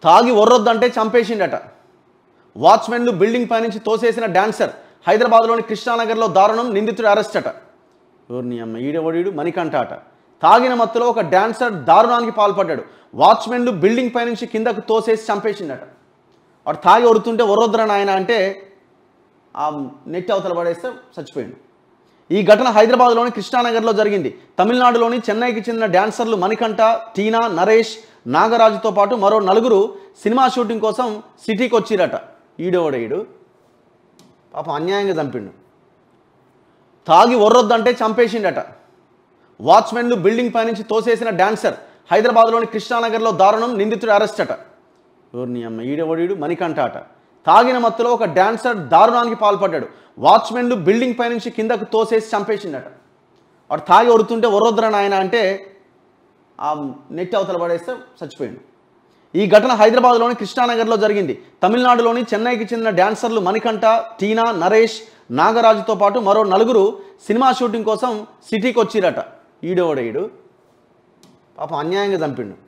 తాగి ఒర్రొద్దంటే చంపేసిండట వాచ్మెన్లు బిల్డింగ్ పైనుంచి తోసేసిన డాన్సర్ హైదరాబాద్లోని కృష్ణానగర్లో దారుణం నిందితుడు అరెస్ట్ అట ఎవరిని అమ్మ ఈడవడీడు మణికంఠ అట తాగిన మత్తులో ఒక డాన్సర్ దారుణానికి పాల్పడ్డాడు వాచ్మెన్లు బిల్డింగ్ పైనుంచి కిందకు తోసేసి చంపేసిండట వాడు తాగి ఒరుతుంటే ఒర్రొద్దురా నాయన అంటే ఆ నెట్ అవతల పడేస్తే చచ్చిపోయిండు ఈ ఘటన హైదరాబాద్లోని కృష్ణానగర్లో జరిగింది తమిళనాడులోని చెన్నైకి చెందిన డాన్సర్లు మణికంఠ టీనా నరేష్ నాగరాజుతో పాటు మరో నలుగురు సినిమా షూటింగ్ కోసం సిటీకి వచ్చిరట ఈడోడీడు పాపం అన్యాయంగా చంపిండు తాగి ఒర్రొద్దంటే చంపేసిండట వాచ్మెన్లు బిల్డింగ్ పైనుంచి తోసేసిన డాన్సర్ హైదరాబాద్లోని కృష్ణానగర్లో దారుణం నిందితుడు అరెస్ట్ అట ఎవరిని అమ్మ ఈడవడీడు మణికంఠ అట తాగిన మత్తులో ఒక డాన్సర్ దారుణానికి పాల్పడ్డాడు వాచ్మెన్లు బిల్డింగ్ పైనుంచి కిందకు తోసేసి చంపేసిండట వాడు తాగి ఒరుతుంటే ఒర్రొద్దురా నాయన అంటే ఆ నెట్ అవతల పడేస్తే చచ్చిపోయిండు ఈ ఘటన హైదరాబాద్లోని కృష్ణానగర్లో జరిగింది తమిళనాడులోని చెన్నైకి చెందిన డాన్సర్లు మణికంఠ టీనా నరేష్ నాగరాజుతో పాటు మరో నలుగురు సినిమా షూటింగ్ కోసం సిటీకి వచ్చిరట ఈడోడీడు పాపం అన్యాయంగా చంపిండు